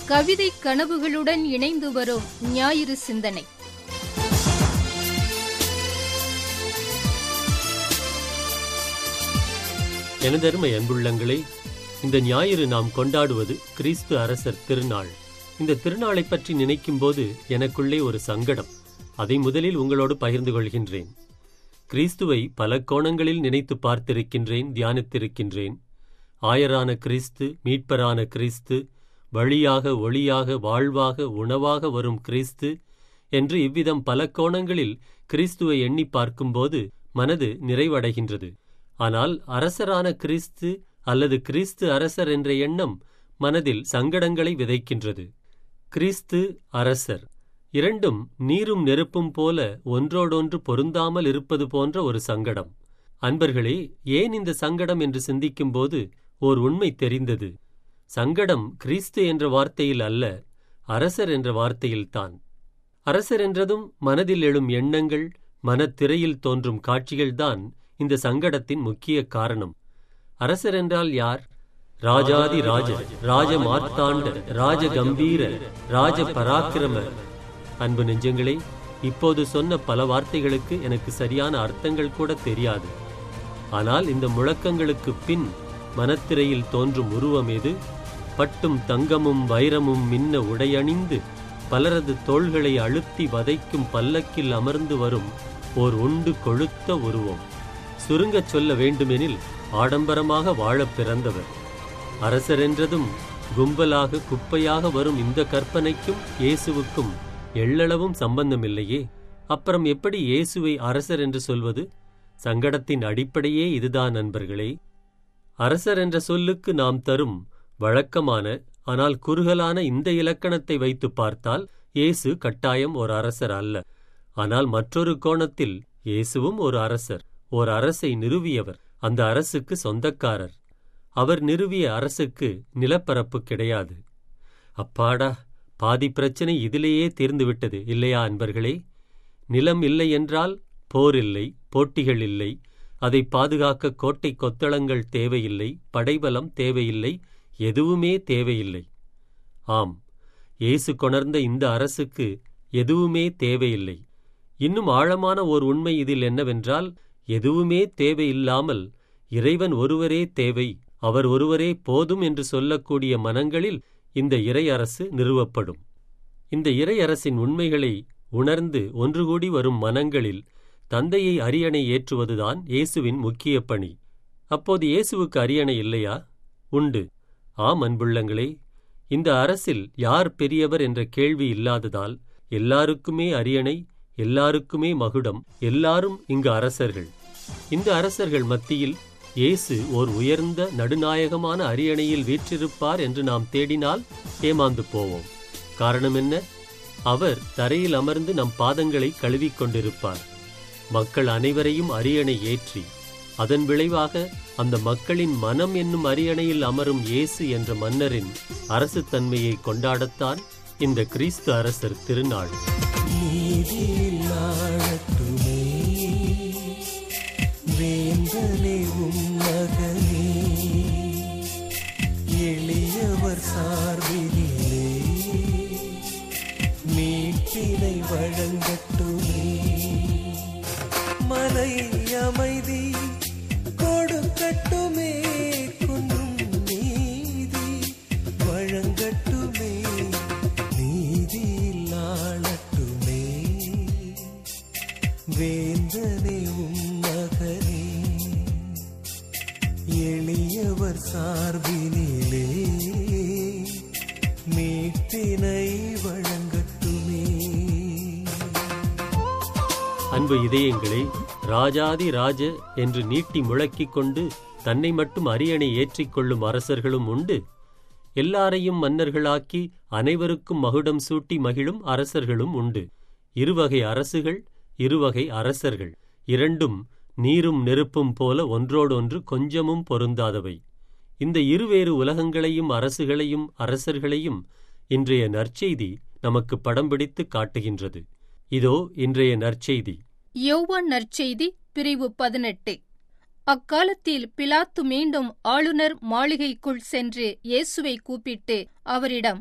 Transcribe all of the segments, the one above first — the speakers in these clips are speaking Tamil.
கவிதை கனவுகளுடன் இணைந்து வரும் ஞாயிறு சிந்தனை எனதருமை அன்புள்ளங்களே இந்த ஞாயிறு நாம் கொண்டாடுவது கிறிஸ்து அரசர் திருநாள் இந்த திருநாளை பற்றி நினைக்கும்போது எனக்குள்ளே ஒரு சங்கடம் அதை முதலில் உங்களோடு பகிர்ந்து கொள்கின்றேன் கிறிஸ்துவை பல கோணங்களில் நினைத்து பார்த்திருக்கின்றேன் தியானித்திருக்கின்றேன் ஆயரான கிறிஸ்து மீட்பரான கிறிஸ்து வழியாக ஒளியாக வாழ்வாக உணவாக வரும் கிறிஸ்து என்று இவ்விதம் பல கோணங்களில் கிறிஸ்துவை எண்ணி பார்க்கும்போது மனது நிறைவடைகின்றது ஆனால் அரசரான கிறிஸ்து அல்லது கிறிஸ்து அரசர் என்ற எண்ணம் மனதில் சங்கடங்களை விதைக்கின்றது கிறிஸ்து அரசர் இரண்டும் நீரும் நெருப்பும் போல ஒன்றோடொன்று பொருந்தாமல் இருப்பது போன்ற ஒரு சங்கடம் அன்பர்களே ஏன் இந்த சங்கடம் என்று சிந்திக்கும்போது ஓர் உண்மை தெரிந்தது சங்கடம் கிறிஸ்து என்ற வார்த்தையில் அல்ல அரசர் என்ற வார்த்தையில்தான் அரசர் என்றதும் மனதில் எழும் எண்ணங்கள் மனத்திரையில் தோன்றும் காட்சிகள்தான் இந்த சங்கடத்தின் முக்கிய காரணம் அரசர் என்றால் யார் ராஜாதி ராஜ ராஜ மார்த்தாண்ட ராஜ கம்பீர ராஜ பராக்கிரம அன்பு நெஞ்சங்களே இப்போது சொன்ன பல வார்த்தைகளுக்கு எனக்கு சரியான அர்த்தங்கள் கூட தெரியாது ஆனால் இந்த முழக்கங்களுக்கு பின் மனத்திரையில் தோன்றும் உருவம் எது பட்டும் தங்கமும் வைரமும் மின்ன உடையணிந்து பலரது தோள்களை அழுத்தி வதைக்கும் பல்லக்கில் அமர்ந்து வரும் ஓர் உண்டு கொழுத்த உருவம் சுருங்கச் சொல்ல வேண்டுமெனில் ஆடம்பரமாக வாழப் பிறந்தவர் அரசர் என்றதும் கும்பலாக குப்பையாக வரும் இந்த கற்பனைக்கும் இயேசுவுக்கும் எள்ளளவும் சம்பந்தமில்லையே அப்புறம் எப்படி இயேசுவை அரசர் என்று சொல்வது சங்கடத்தின் அடிப்படையே இதுதான் நண்பர்களே அரசர் என்ற சொல்லுக்கு நாம் தரும் வழக்கமான ஆனால் குறுகலான இந்த இலக்கணத்தை வைத்து பார்த்தால் இயேசு கட்டாயம் ஒரு அரசர் அல்ல ஆனால் மற்றொரு கோணத்தில் இயேசுவும் ஒரு அரசர் ஓர் அரசை நிறுவியவர் அந்த அரசுக்கு சொந்தக்காரர் அவர் நிறுவிய அரசுக்கு நிலப்பரப்பு கிடையாது அப்பாடா பாதி பிரச்சனை இதிலேயே தீர்ந்துவிட்டது இல்லையா அன்பர்களே நிலம் இல்லை என்றால் போர் இல்லை போட்டிகள் இல்லை அதை பாதுகாக்க கோட்டை கொத்தளங்கள் தேவையில்லை படைபலம் தேவையில்லை எதுவுமே தேவையில்லை ஆம் இயேசு கொணர்ந்த இந்த அரசுக்கு எதுவுமே தேவையில்லை இன்னும் ஆழமான ஓர் உண்மை இதில் என்னவென்றால் எதுவுமே தேவையில்லாமல் இறைவன் ஒருவரே தேவை அவர் ஒருவரே போதும் என்று சொல்லக்கூடிய மனங்களில் இந்த இறை அரசு நிறுவப்படும் இந்த இறை அரசின் உண்மைகளை உணர்ந்து ஒன்று கூடி வரும் மனங்களில் தந்தையை அரியணை ஏற்றுவதுதான் இயேசுவின் முக்கிய பணி அப்போது இயேசுவுக்கு அரியணை இல்லையா உண்டு ஆம் அன்புள்ளங்களே இந்த அரசில் யார் பெரியவர் என்ற கேள்வி இல்லாததால் எல்லாருக்குமே அரியணை எல்லாருக்குமே மகுடம் எல்லாரும் இங்கு அரசர்கள் இந்த அரசர்கள் மத்தியில் இயேசு ஓர் உயர்ந்த நடுநாயகமான அரியணையில் வீற்றிருப்பார் என்று நாம் தேடினால் ஏமாந்து போவோம் காரணம் என்ன அவர் தரையில் அமர்ந்து நம் பாதங்களை கழுவிக் கொண்டிருப்பார் மக்கள் அனைவரையும் அரியணை ஏற்றி அதன் விளைவாக அந்த மக்களின் மனம் என்னும் அரியணையில் அமரும் இயேசு என்ற மன்னரின் அரசு தன்மையை கொண்டாடத்தான் இந்த கிறிஸ்து அரசர் திருநாள் நீதியில் ஆழட்டுமே வேந்தனே உம் மகனே எளியவர் சார்பிலே மீட்பினை வழங்கட்டுமே மலை அமைதி கொடுக்கட்டுமே குன்றும் நீதி வழங்கட்டுமே நீதியில் ஆளட்டுமே வேந்தனே உம் மகனே எளியவர் சார்பினிலே மீட்பினை வழங்கட்டுமே அன்பு இதயங்களே ராஜாதி ராஜ என்று நீட்டி முழக்கிக் கொண்டு தன்னை மட்டும் அரியணை ஏற்றிக்கொள்ளும் அரசர்களும் உண்டு எல்லாரையும் மன்னர்களாக்கி அனைவருக்கும் மகுடம் சூட்டி மகிழும் அரசர்களும் உண்டு இருவகை அரசுகள் இருவகை அரசர்கள் இரண்டும் நீரும் நெருப்பும் போல ஒன்றோடொன்று கொஞ்சமும் பொருந்தாதவை இந்த இருவேறு உலகங்களையும் அரசுகளையும் அரசர்களையும் இன்றைய நற்செய்தி நமக்கு படம் பிடித்து காட்டுகின்றது இதோ இன்றைய நற்செய்தி யோவான் நற்செய்தி பிரிவு பதினெட்டு அக்காலத்தில் பிலாத்து மீண்டும் ஆளுநர் மாளிகைக்குள் சென்று இயேசுவை கூப்பிட்டு அவரிடம்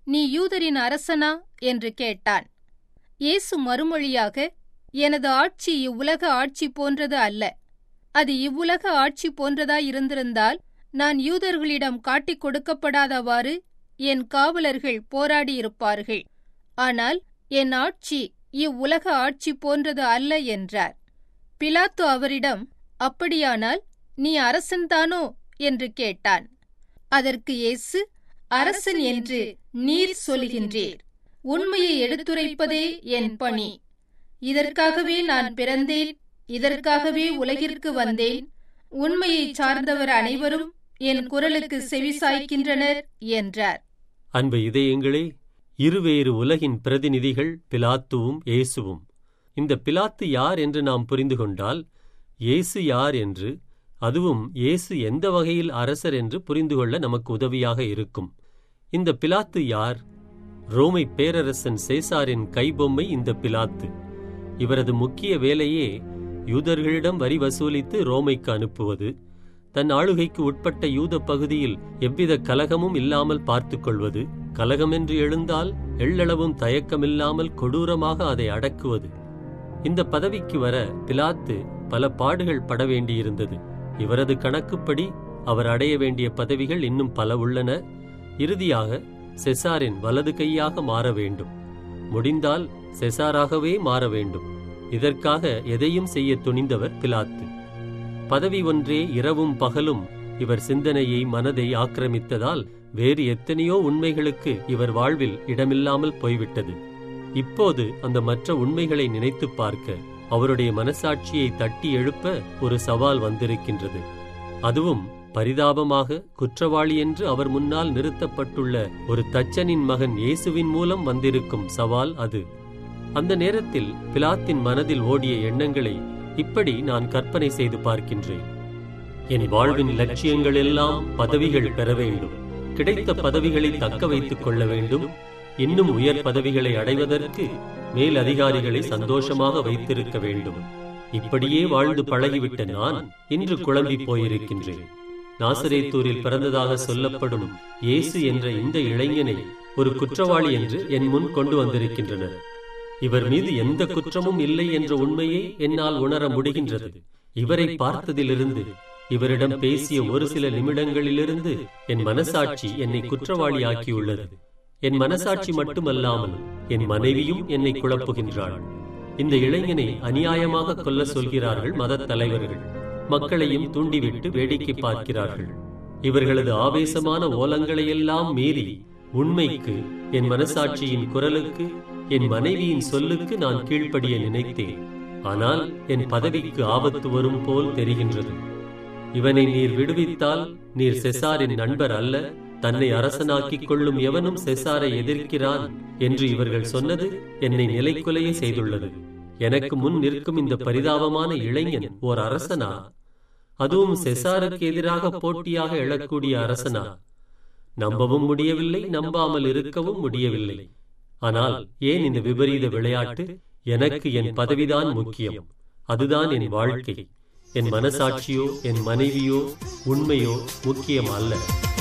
நீ யூதரின் அரசனா என்று கேட்டான் இயேசு மறுமொழியாக எனது ஆட்சி இவ்வுலக ஆட்சி போன்றது அல்ல அது இவ்வுலக ஆட்சி போன்றதாயிருந்திருந்தால் நான் யூதர்களிடம் காட்டிக் கொடுக்கப்படாதவாறு என் காவலர்கள் போராடியிருப்பார்கள் ஆனால் என் ஆட்சி இவ்வுலக ஆட்சி போன்றது அல்ல என்றார் பிலாத்து அவரிடம் அப்படியானால் நீ அரசன்தானோ என்று கேட்டான் அதற்கு இயேசு அரசன் என்று நீர் சொல்கின்றீர் உண்மையை எடுத்துரைப்பதே என் பணி இதற்காகவே நான் பிறந்தேன் இதற்காகவே உலகிற்கு வந்தேன் உண்மையை சார்ந்தவர் அனைவரும் என் குரலுக்கு செவிசாய்க்கின்றனர் என்றார் அன்பு இதயங்களே இருவேறு உலகின் பிரதிநிதிகள் பிலாத்துவும் இயேசுவும் இந்த பிலாத்து யார் என்று நாம் புரிந்து கொண்டால் இயேசு யார் என்று அதுவும் இயேசு எந்த வகையில் அரசர் என்று புரிந்து கொள்ள நமக்கு உதவியாக இருக்கும் இந்த பிலாத்து யார் ரோமை பேரரசன் சேசாரின் கைபொம்மை இந்த பிலாத்து இவரது முக்கிய வேலையே யூதர்களிடம் வரி வசூலித்து ரோமைக்கு அனுப்புவது தன் ஆளுகைக்கு உட்பட்ட யூத பகுதியில் எவ்வித கலகமும் இல்லாமல் பார்த்துக் கொள்வது கலகமென்று எழுந்தால் எள்ளளவும் தயக்கமில்லாமல் கொடூரமாக அதை அடக்குவது இந்த பதவிக்கு வர பிலாத்து பல பாடுகள் பட வேண்டியிருந்தது இவரது கணக்குப்படி அவர் அடைய வேண்டிய பதவிகள் இன்னும் பல உள்ளன இறுதியாக செசாரின் வலது கையாக மாற வேண்டும் முடிந்தால் செசாராகவே மாற வேண்டும் இதற்காக எதையும் செய்ய துணிந்தவர் பிலாத்து பதவி ஒன்றே இரவும் பகலும் இவர் சிந்தனையை மனதை ஆக்கிரமித்ததால் வேறு எத்தனையோ உண்மைகளுக்கு இவர் வாழ்வில் இடமில்லாமல் போய்விட்டது இப்போது அந்த மற்ற உண்மைகளை நினைத்துப் பார்க்க அவருடைய மனசாட்சியை தட்டி எழுப்ப ஒரு சவால் வந்திருக்கின்றது அதுவும் பரிதாபமாக குற்றவாளி என்று அவர் முன்னால் நிறுத்தப்பட்டுள்ள ஒரு தச்சனின் மகன் இயேசுவின் மூலம் வந்திருக்கும் சவால் அது அந்த நேரத்தில் பிலாத்தின் மனதில் ஓடிய எண்ணங்களை இப்படி நான் கற்பனை செய்து பார்க்கின்றேன் என் வாழ்வின் லட்சியங்கள் எல்லாம் பதவிகள் பெற வேண்டும் கிடைத்த பதவிகளை தக்க வைத்துக் கொள்ள வேண்டும் இன்னும் உயர் பதவிகளை அடைவதற்கு மேல் அதிகாரிகளை சந்தோஷமாக வைத்திருக்க வேண்டும் இப்படியே வாழ்ந்து பழகிவிட்ட நான் இன்று குழம்பி போயிருக்கின்றேன் நாசரேத்தூரில் பிறந்ததாக சொல்லப்படும் இயேசு என்ற இந்த இளைஞனை ஒரு குற்றவாளி என்று என் முன் கொண்டு வந்திருக்கின்றனர் இவர் மீது எந்த குற்றமும் இல்லை என்ற உண்மையை என்னால் உணர முடிகின்றது இவரை பார்த்ததிலிருந்து இவரிடம் பேசிய ஒரு சில நிமிடங்களிலிருந்து என் மனசாட்சி என்னை குற்றவாளியாக்கியுள்ளது என் மனசாட்சி மட்டுமல்லாமல் என் மனைவியும் என்னை குழப்புகின்றாள் இந்த இளைஞனை அநியாயமாக கொல்ல சொல்கிறார்கள் மத தலைவர்கள் மக்களையும் தூண்டிவிட்டு வேடிக்கை பார்க்கிறார்கள் இவர்களது ஆவேசமான ஓலங்களையெல்லாம் மீறி உண்மைக்கு என் மனசாட்சியின் குரலுக்கு என் மனைவியின் சொல்லுக்கு நான் கீழ்ப்படிய நினைத்தேன் ஆனால் என் பதவிக்கு ஆபத்து வரும் போல் தெரிகின்றது இவனை நீர் விடுவித்தால் நீர் செசாரின் நண்பர் அல்ல தன்னை அரசனாக்கிக் கொள்ளும் எவனும் செசாரை எதிர்க்கிறான் என்று இவர்கள் சொன்னது என்னை நிலைக்குலைய செய்துள்ளது எனக்கு முன் நிற்கும் இந்த பரிதாபமான இளைஞன் ஓர் அரசனா அதுவும் செசாருக்கு எதிராக போட்டியாக எழக்கூடிய அரசனா நம்பவும் முடியவில்லை நம்பாமல் இருக்கவும் முடியவில்லை ஆனால் ஏன் இந்த விபரீத விளையாட்டு எனக்கு என் பதவிதான் முக்கியம் அதுதான் என் வாழ்க்கை என் மனசாட்சியோ என் மனைவியோ உண்மையோ முக்கியம் அல்ல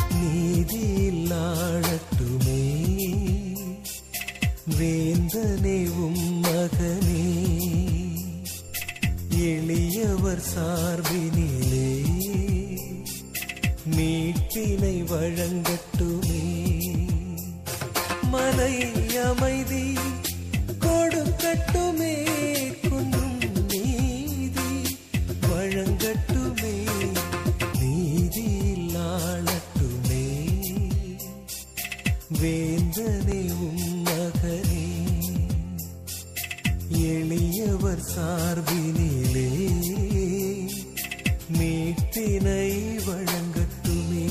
நீதியில்லாழட்டுமே வேந்தனே உம் மகனே எளியவர் சார்பினிலே மீட்பினை வழங்கட்டுமே மலை அமைதி கொடுக்கட்டுமே குன்றும் நீதி வழங்கட்டுமே நீதி இல்லாளட்டுமே வேந்தனே உம் மகனே எளியவர் சார்பினிலே மீட்பினை வழங்கட்டுமே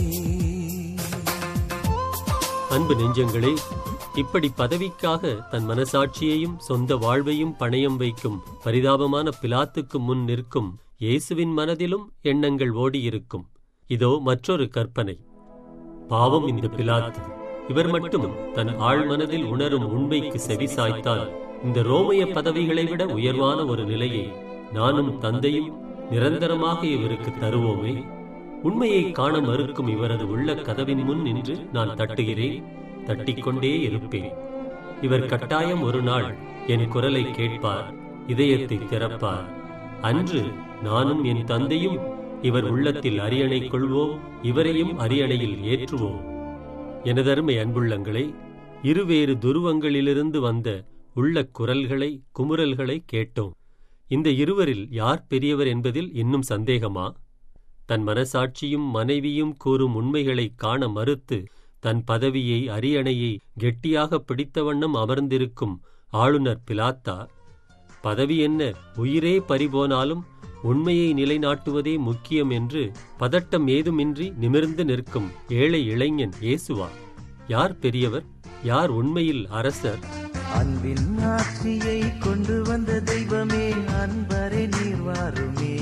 அன்பு நெஞ்சங்களே இப்படி பதவிக்காக தன் மனசாட்சியையும் சொந்த வாழ்வையும் பணயம் வைக்கும் பரிதாபமான பிலாத்துக்கு முன் நிற்கும் இயேசுவின் மனதிலும் எண்ணங்கள் ஓடியிருக்கும் இதோ மற்றொரு கற்பனை பாவம் இந்த பிலாத்து இவர் மட்டும் தன் ஆழ்மனதில் உணரும் உண்மைக்கு செவி சாய்த்தால் இந்த ரோமைய பதவிகளை விட உயர்வான ஒரு நிலையை நானும் தந்தையும் நிரந்தரமாக இவருக்கு தருவோமே உண்மையை காண மறுக்கும் இவரது உள்ள கதவின் முன் நின்று நான் தட்டுகிறேன் தட்டிக்கொண்டே இருப்பேன் இவர் கட்டாயம் ஒரு நாள் என் குரலை கேட்பார் இதயத்தை திறப்பார் அன்று நானும் என் தந்தையும் இவர் உள்ளத்தில் அரியணை கொள்வோம் இவரையும் அரியணையில் ஏற்றுவோம் எனதருமை அன்புள்ளங்களே இருவேறு துருவங்களிலிருந்து வந்த உள்ள குரல்களை குமுறல்களை கேட்டோம் இந்த இருவரில் யார் பெரியவர் என்பதில் இன்னும் சந்தேகமா தன் மனசாட்சியும் மனைவியும் கூறும் உண்மைகளை காண மறுத்து தன் பதவியை அரியணையை கெட்டியாக பிடித்த வண்ணம் அமர்ந்திருக்கும் ஆளுநர் பிலாத்தா பதவி என்ன உயிரே பறிபோனாலும் உண்மையை நிலைநாட்டுவதே முக்கியம் என்று பதட்டம் ஏதுமின்றி நிமிர்ந்து நிற்கும் ஏழை இளைஞன் இயேசுவா யார் பெரியவர் யார் உண்மையில் அரசர் அன்பின் ஆட்சியை கொண்டு வந்த தெய்வமே அன்பரே நீர் வாருமே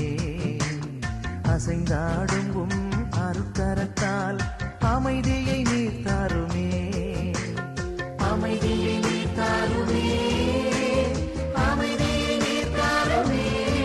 அசைந்தாடும் உம் அருக்கரத்தால் அமைதியை நீர் தாருமே அமைதியை நீர் தாருமே அமைதியை நீர் தாருமே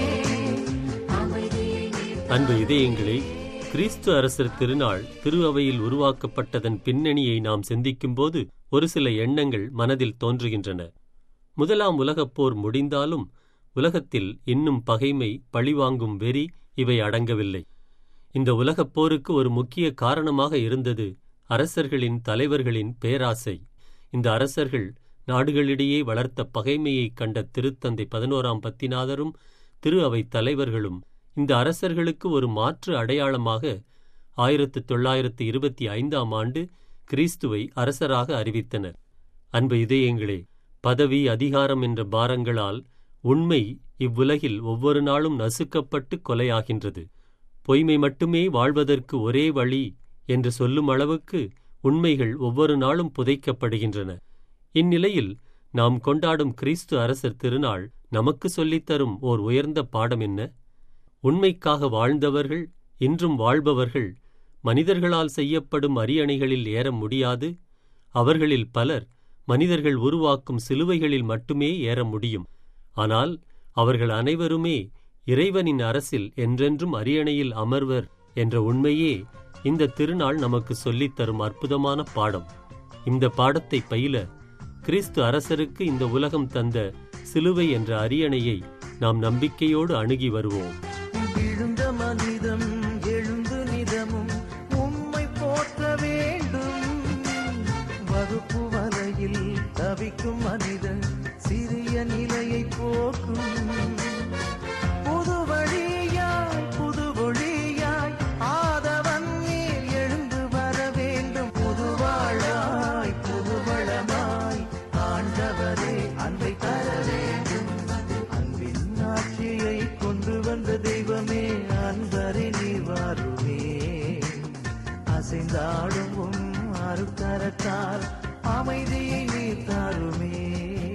அமைதியை நீர் அன்பு இதயங்களே கிறிஸ்து அரசர் திருநாள் திரு அவையில் உருவாக்கப்பட்டதன் பின்னணியை நாம் சிந்திக்கும்போது ஒரு சில எண்ணங்கள் மனதில் தோன்றுகின்றன முதலாம் உலகப் போர் முடிந்தாலும் உலகத்தில் இன்னும் பகைமை பழிவாங்கும் வெறி இவை அடங்கவில்லை இந்த உலகப் போருக்கு ஒரு முக்கிய காரணமாக இருந்தது அரசர்களின் தலைவர்களின் பேராசை இந்த அரசர்கள் நாடுகளிடையே வளர்த்த பகைமையைக் கண்ட திருத்தந்தை பதினோராம் பத்திநாதரும் திரு அவை தலைவர்களும் இந்த அரசர்களுக்கு ஒரு மாற்று அடையாளமாக ஆயிரத்து தொள்ளாயிரத்து இருபத்தி ஐந்தாம் ஆண்டு கிறிஸ்துவை அரசராக அறிவித்தனர் அன்பு இதயங்களே பதவி அதிகாரம் என்ற பாரங்களால் உண்மை இவ்வுலகில் ஒவ்வொரு நாளும் நசுக்கப்பட்டு கொலையாகின்றது பொய்மை மட்டுமே வாழ்வதற்கு ஒரே வழி என்று சொல்லும் அளவுக்கு உண்மைகள் ஒவ்வொரு நாளும் புதைக்கப்படுகின்றன இந்நிலையில் நாம் கொண்டாடும் கிறிஸ்து அரசர் திருநாள் நமக்கு சொல்லித்தரும் ஓர் உயர்ந்த பாடம் என்ன உண்மைக்காக வாழ்ந்தவர்கள் இன்றும் வாழ்பவர்கள் மனிதர்களால் செய்யப்படும் அரியணைகளில் ஏற முடியாது அவர்களில் பலர் மனிதர்கள் உருவாக்கும் சிலுவைகளில் மட்டுமே ஏற முடியும் ஆனால் அவர்கள் அனைவருமே இறைவனின் அரசில் என்றென்றும் அரியணையில் அமர்வர் என்ற உண்மையே இந்த திருநாள் நமக்கு சொல்லித் தரும் அற்புதமான பாடம் இந்த பாடத்தை பயில கிறிஸ்து அரசருக்கு இந்த உலகம் தந்த சிலுவை என்ற அரியணையை நாம் நம்பிக்கையோடு அணுகி வருவோம் விழுந்த மனிதம் எழுந்து நிதமும் உம்மை போற்ற வேண்டும் வகுப்பு வலையில் தவிக்கும் மனிதன் சிறிய நிலையை போக்கும் புது வழியாய் புது ஒளியாய் ஆதவன் நீர் எழுந்து வர வேண்டும் புது வாழாய் புது வளமாய் ஆண்டவரே அன்பை தர வேண்டும் அன்பின் ஆட்சியை கொண்டு வந்த தெய்வமே அன்பரே நீர் வாருமே அசைந்தாடும் உம் அருக்கரத்தால் அமைதியை நீர் தாருமே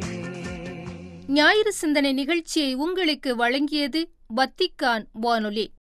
ஞாயிறு சிந்தனை நிகழ்ச்சியை உங்களுக்கு வழங்கியது வத்திக்கான் வானொலி